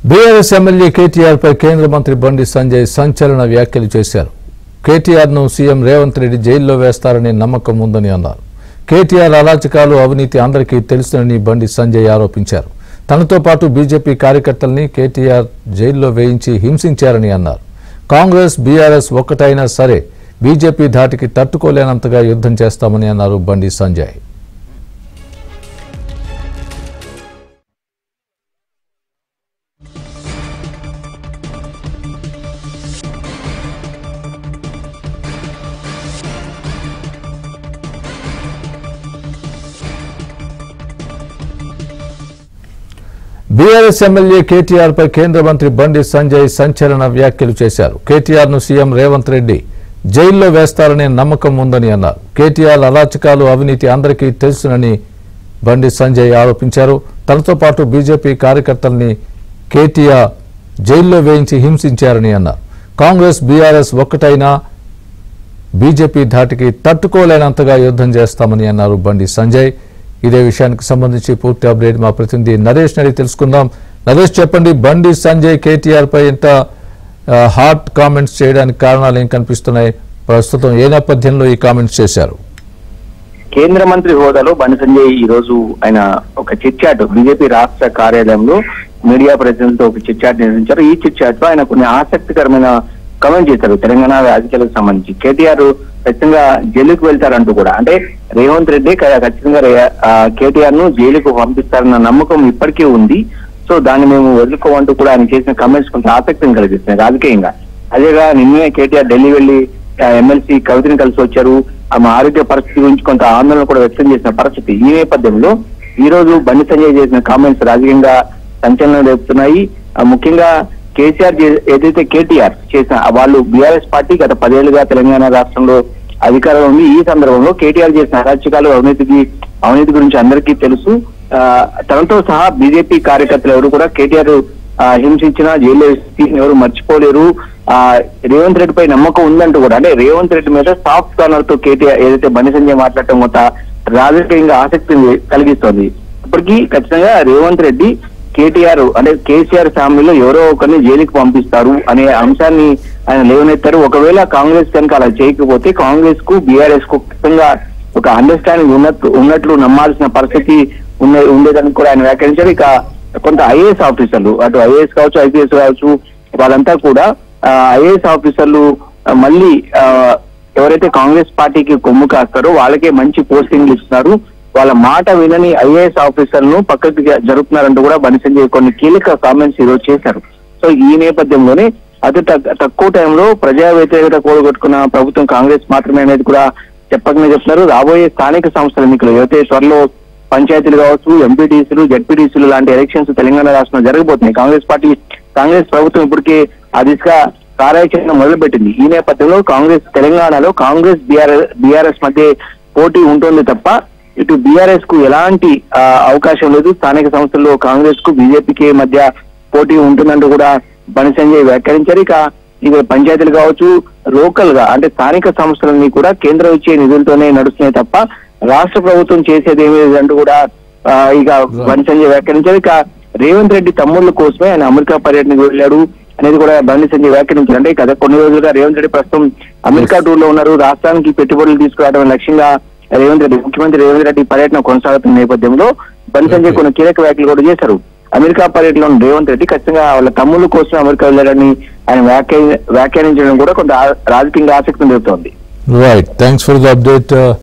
BRS MLA KTR పై కేంద్ర మంత్రి బండి సంజయ్ సంచలన వ్యాఖ్యలు చేశారు కేటీఆర్ ను సీఎం రేవంత్ రెడ్డి జైల్లో వేస్తారనే నమ్మకం ఉందని అన్నారు కేటీఆర్ అరాచకాలు అవినీతి అందరికీ తెలుసునని బండి సంజయ్ ఆరోపించారు తనతో పాటు బీజేపీ కార్యకర్తల్ని కేటీఆర్ జైల్లో వేయించి హింసించారని అన్నారు కాంగ్రెస్ బీఆర్ఎస్ ఒక్కటైనా సరే బీజేపీ ధాటికి తట్టుకోలేనంతగా యుద్ధం చేస్తామని అన్నారు Bandi Sanjay BRS MLA KTR పై కేంద్ర మంత్రి బండి సంజయ్ సంచలన వ్యాఖ్యలు చేశారు కేటీఆర్ ను సీఎం రేవంత్ రెడ్డి జైల్లో వేస్తారనే నమ్మకం ఉందని అన్నారు కేటీఆర్ అరాచకాలు అవినీతి అందరికీ తెలుసునని బండి సంజయ్ ఆరోపించారు తనతో పాటు బీజేపీ కార్యకర్తల్ని కేటీఆర్ జైల్లో వేయించి హింసించారని అన్నారు కాంగ్రెస్ బీఆర్ఎస్ ఒక్కటైనా బీజేపీ ధాటికి తట్టుకోలేనంతగా యుద్ధం చేస్తామని అన్నారు బండి సంజయ్ ఇదే విషయానికి సంబంధించి పూర్తి అప్డేట్ మా ప్రతినిధి నరేష్ నడి తెలుసుకుందాం నరేష్ చెప్పండి బండి సంజయ్ కేటీఆర్ పై ఇంత ఆ, హాట్ కామెంట్స్ చేయడానికి కారణాలు ఏం కనిపిస్తున్నాయి ప్రస్తుతం ఏ నేపథ్యంలో ఈ కామెంట్స్ చేశారు కేంద్ర మంత్రి హోదాలో బండి సంజయ్ ఈ రోజు ఆయన ఒక చిట్చాట్ బీజేపీ రాష్ట్ర కార్యాలయంలో మీడియా ప్రతినిధులతో ఒక చిట్చాట్ నిర్వహించారు ఈ చిట్చాట్ లో ఆయన కొన్ని ఆసక్తికరమైన కమెంట్ చేశారు తెలంగాణ రాజకీయాలకు సంబంధించి కేటీఆర్ ఖచ్చితంగా జైలుకు వెళ్తారంటూ కూడా అంటే రేవంత్ రెడ్డి క- ఖచ్చితంగా కేటీఆర్ ను జైలుకు పంపిస్తారన్న నమ్మకం ఇప్పటికీ ఉంది సో దాన్ని మేము వదులుకోమంటూ కూడా ఆయన చేసిన కమెంట్స్ కొంత ఆసక్తిని కలిగిస్తున్నాయి రాజకీయంగా అదేగా నిన్నే కేటీఆర్ ఢిల్లీ వెళ్లి ఎమ్మెల్సీ కవితని కలిసి వచ్చారు ఆమె ఆరోగ్య పరిస్థితి గురించి కొంత ఆందోళన కూడా వ్యక్తం చేసిన పరిస్థితి ఈ నేపథ్యంలో ఈ రోజు బండి సంజయ్ చేసిన కామెంట్స్ రాజకీయంగా సంచలనం రేపుతున్నాయి ఆ, ముఖ్యంగా కేసీఆర్ చే- ఏదైతే కేటీఆర్ చేసిన వాళ్ళు బీఆర్ఎస్ పార్టీ గత పదేళ్లుగా తెలంగాణ రాష్ట్రంలో అధికారంలో ఉంది ఈ సందర్భంలో కేటీఆర్ చేసిన అరాచకాలు అవినీతికి అవినీతి గురించి అందరికీ తెలుసు ఆ, తనతో సహా బీజేపీ కార్యకర్తలు ఎవరు కూడా కేటీఆర్ ఆ, హింసించిన జైల్లో వేసి ఎవరు మర్చిపోలేరు ఆ రేవంత్ రెడ్డి పై నమ్మకం ఉందంటూ కూడా అంటే రేవంత్ రెడ్డి మీద సాఫ్ట్ కార్నర్ తో కేటీఆర్ ఏదైతే బండి సంజయ్ మాట్లాడటం కొంత రాజకీయంగా ఆసక్తిని కలిగిస్తోంది ఇప్పటికీ ఖచ్చితంగా రేవంత్ రెడ్డి కేటీఆర్ అంటే కేసీఆర్ ఫ్యామిలీలో ఎవరో ఒకరిని జైలుకి పంపిస్తారు అనే అంశాన్ని ఆయన లేవనెత్తారు ఒకవేళ కాంగ్రెస్ కనుక అలా చేయకపోతే కాంగ్రెస్ కు బీఆర్ఎస్ కు ఖచ్చితంగా ఒక అండర్స్టాండింగ్ ఉన్నట్టు ఉన్నట్లు నమ్మాల్సిన పరిస్థితి ఉండే ఉండేదని కూడా ఆయన వ్యాఖ్యానించారు ఇక కొంత ఐఏఎస్ ఆఫీసర్లు అటు ఐఏఎస్ కావచ్చు ఐపీఎస్ కావచ్చు వాళ్ళంతా కూడా ఐఏఎస్ ఆఫీసర్లు ఆ, మళ్ళీ ఆ, ఎవరైతే కాంగ్రెస్ పార్టీకి కొమ్ము కాస్తారో వాళ్ళకే మంచి పోస్టింగ్లు ఇస్తున్నారు వాళ్ళ మాట వినని ఐఏఎస్ ఆఫీసర్లను పక్కకి జరుపుతున్నారంటూ కూడా బండి సంజయ్ కొన్ని కీలక కామెంట్స్ ఈరోజు చేశారు సో ఈ నేపథ్యంలోనే అతి తక్- తక్కువ టైంలో ప్రజా వ్యతిరేకత కూడగొట్టుకున్న ప్రభుత్వం కాంగ్రెస్ మాత్రమే అనేది కూడా చెప్పకనే చెప్తున్నారు రాబోయే స్థానిక సంస్థల ఎన్నికలు ఏవైతే త్వరలో పంచాయతీలు కావచ్చు ఎంపీటీసీలు జడ్పీటీసీలు లాంటి ఎలక్షన్స్ తెలంగాణ రాష్ట్రంలో జరగబోతున్నాయి కాంగ్రెస్ పార్టీ కాంగ్రెస్ ప్రభుత్వం ఇప్పటికే ఆ దిశగా కార్యాచరణ మొదలుపెట్టింది ఈ నేపథ్యంలో కాంగ్రెస్ తెలంగాణలో కాంగ్రెస్ బీఆర్ఎస్ బీఆర్ఎస్ మధ్య పోటీ ఉంటుంది తప్ప ఇటు బీఆర్ఎస్ కు ఎలాంటి ఆ, అవకాశం లేదు స్థానిక సంస్థల్లో కాంగ్రెస్ కు బీజేపీకి మధ్య పోటీ ఉంటుందంటూ కూడా బండి సంజయ్ వ్యాఖ్యానించారు ఇక ఇక పంచాయతీలు కావచ్చు లోకల్ గా అంటే స్థానిక సంస్థలన్నీ కూడా కేంద్రం ఇచ్చే నిధులతోనే నడుస్తున్నాయి తప్ప రాష్ట్ర ప్రభుత్వం చేసేది ఏమీ లేదంటూ కూడా ఆ, ఇక బండి సంజయ్ వ్యాఖ్యానించారు ఇక రేవంత్ రెడ్డి తమ్ముళ్ళ కోసమే ఆయన అమెరికా పర్యటనకు వెళ్ళాడు అనేది కూడా బండి సంజయ్ వ్యాఖ్యానించారు అంటే గత కొన్ని రోజులుగా రేవంత్ రెడ్డి ప్రస్తుతం అమెరికా టూర్ లో ఉన్నారు రాష్ట్రానికి పెట్టుబడులు తీసుకురావడం లక్ష్యంగా రేవంత్ రెడ్డి ముఖ్యమంత్రి రేవంత్ రెడ్డి పర్యటన కొనసాగుతున్న నేపథ్యంలో బండి సంజయ్ కొన్ని కీలక వ్యాఖ్యలు కూడా చేశారు అమెరికా పర్యటనలో ఉన్న రేవంత్ రెడ్డి ఖచ్చితంగా వాళ్ళ తమ్ముళ్ళ కోసం అమెరికా వెళ్ళాడని ఆయన వ్యాఖ్య వ్యాఖ్యానించడం కూడా కొంత ఆ- రాజకీయంగా ఆసక్తిని చెబుతోంది right thanks for the update